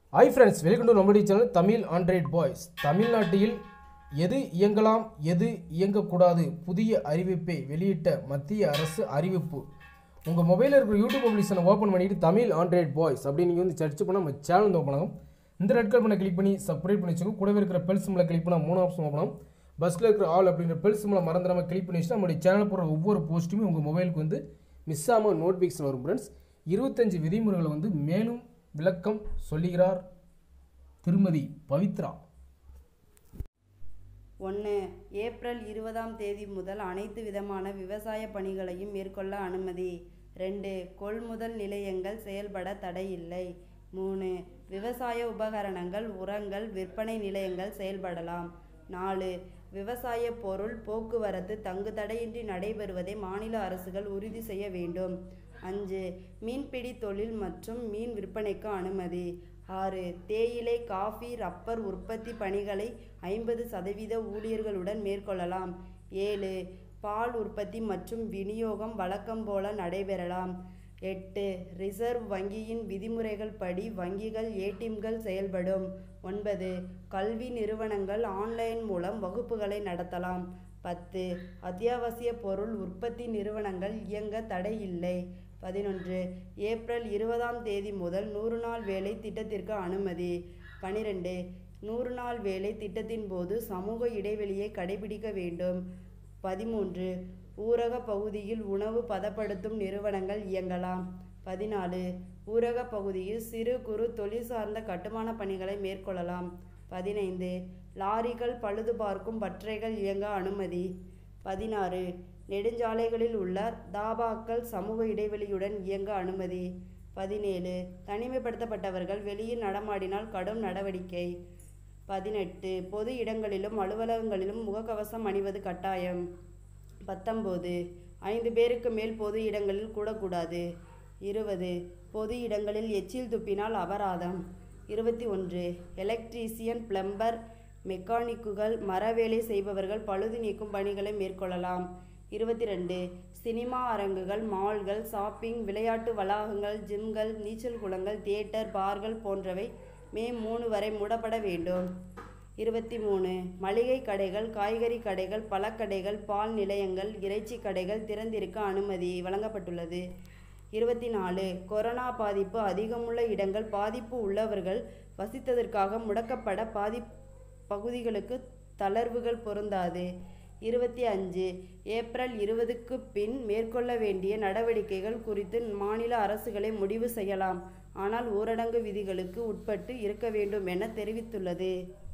hi friends welcome to நம்முடைய channel Tamil android boys தமிழ்நாட்டில் எது இயங்கலாம் எது இயங்கக்கூடாது புதிய அறிவிப்பை வெளியிட்ட மத்திய அரசு அறிவிப்பு உங்கள் மொபைலில் இருக்கிற யூடியூப் பப்ளிஷனை ஓப்பன் பண்ணிட்டு தமிழ் ஆண்ட்ராய்ட் பாய்ஸ் அப்படின்னு நீங்கள் வந்து சர்ச் பண்ணால் நம்ம சேனல் வந்து ஓப்பன் ஆகும் இந்த ரெட் கலர் பண்ண கிளிக் பண்ணி சப்ஸ்கிரைப் பண்ணி வச்சுக்கோங்க கூடவே இருக்கிற பெல் சிம்மில் கிளிக் பண்ணால் மூணு ஆப்ஷன் ஓப்பன் ஆகும் பஸ்ஸில் இருக்கிற ஆல் அப்படின்ற பெல் சிம்மில் மறந்துடாமல் கிளிக் பண்ணி வச்சுன்னா நம்மளுடைய சேனல் போடுற ஒவ்வொரு போஸ்ட்டுமே உங்கள் மொபைலுக்கு வந்து மிஸ் ஆகாமல் நோட்டிஃபிகேஷன் வரும் ஃப்ரெண்ட்ஸ் இருபத்தஞ்சு விதிமுறைகளை வந்து மேலும் விளக்கம் சொல்லுகிறார் திருமதி பவித்ரா ஒன்று ஏப்ரல் இருபதாம் தேதி முதல் அனைத்து விதமான விவசாய பணிகளையும் மேற்கொள்ள அனுமதி ரெண்டு கொள்முதல் நிலையங்கள் செயல்பட தடை இல்லை மூணு விவசாய உபகரணங்கள் உரங்கள் விற்பனை நிலையங்கள் செயல்படலாம் நாலு விவசாய பொருள் போக்குவரத்து தங்கு தடையின்றி நடைபெறுவதை மாநில அரசுகள் உறுதி செய்ய வேண்டும் அஞ்சு மீன்பிடி தொழில் மற்றும் மீன் விற்பனைக்கு அனுமதி ஆறு தேயிலை காஃபி ரப்பர் உற்பத்தி பணிகளை ஐம்பது சதவீத ஊழியர்களுடன் மேற்கொள்ளலாம் ஏழு பால் உற்பத்தி மற்றும் விநியோகம் வழக்கம் போல நடைபெறலாம் எட்டு ரிசர்வ் வங்கியின் விதிமுறைகள் படி வங்கிகள் ஏடிஎம்கள் செயல்படும் ஒன்பது கல்வி நிறுவனங்கள் ஆன்லைன் மூலம் வகுப்புகளை நடத்தலாம் பத்து அத்தியாவசிய பொருள் உற்பத்தி நிறுவனங்கள் இயங்க தடை இல்லை பதினொன்று ஏப்ரல் இருபதாம் தேதி முதல் நூறு நாள் வேலை திட்டத்திற்கு அனுமதி பனிரெண்டு நூறு நாள் வேலை திட்டத்தின் போது சமூக இடைவெளியை கடைபிடிக்க வேண்டும் பதிமூன்று ஊரக பகுதியில் உணவு பதப்படுத்தும் நிறுவனங்கள் இயங்கலாம் பதினாலு ஊரக பகுதியில் சிறு குறு தொழில் சார்ந்த கட்டுமான பணிகளை மேற்கொள்ளலாம் பதினைந்து லாரிகள் பழுது பார்க்கும் பற்றைகள் இயங்க அனுமதி பதினாறு நெடுஞ்சாலைகளில் உள்ள தாபாக்கள் சமூக இடைவெளியுடன் இயங்க அனுமதி பதினேழு தனிமைப்படுத்தப்பட்டவர்கள் வெளியில் நடமாடினால் கடும் நடவடிக்கை பதினெட்டு பொது இடங்களிலும் அலுவலகங்களிலும் முகக்கவசம் அணிவது கட்டாயம் பத்தொம்போது ஐந்து பேருக்கு மேல் பொது இடங்களில் கூடக்கூடாது இருபது பொது இடங்களில் எச்சில் துப்பினால் அபராதம் இருபத்தி ஒன்று எலக்ட்ரீசியன் பிளம்பர் மெக்கானிக்குகள் மரவேலை செய்பவர்கள் பழுது நீக்கும் பணிகளை மேற்கொள்ளலாம் இருபத்தி ரெண்டு சினிமா அரங்குகள் மால்கள் ஷாப்பிங் விளையாட்டு வளாகங்கள் ஜிம்கள் நீச்சல் குளங்கள் தியேட்டர் பார்கள் போன்றவை மே மூணு வரை மூடப்பட வேண்டும் இருபத்தி மூணு மளிகை கடைகள் காய்கறி கடைகள் பழக்கடைகள் பால் நிலையங்கள் இறைச்சி கடைகள் திறந்திருக்க அனுமதி வழங்கப்பட்டுள்ளது இருபத்தி நாலு கொரோனா பாதிப்பு அதிகமுள்ள இடங்கள் பாதிப்பு உள்ளவர்கள் வசித்ததற்காக முடக்கப்பட பாதி பகுதிகளுக்கு தளர்வுகள் பொருந்தாது இருபத்தி அஞ்சு ஏப்ரல் இருபதுக்கு பின் மேற்கொள்ள வேண்டிய நடவடிக்கைகள் குறித்து மாநில அரசுகளை முடிவு செய்யலாம் ஆனால் ஊரடங்கு விதிகளுக்கு உட்பட்டு இருக்க வேண்டும் என தெரிவித்துள்ளது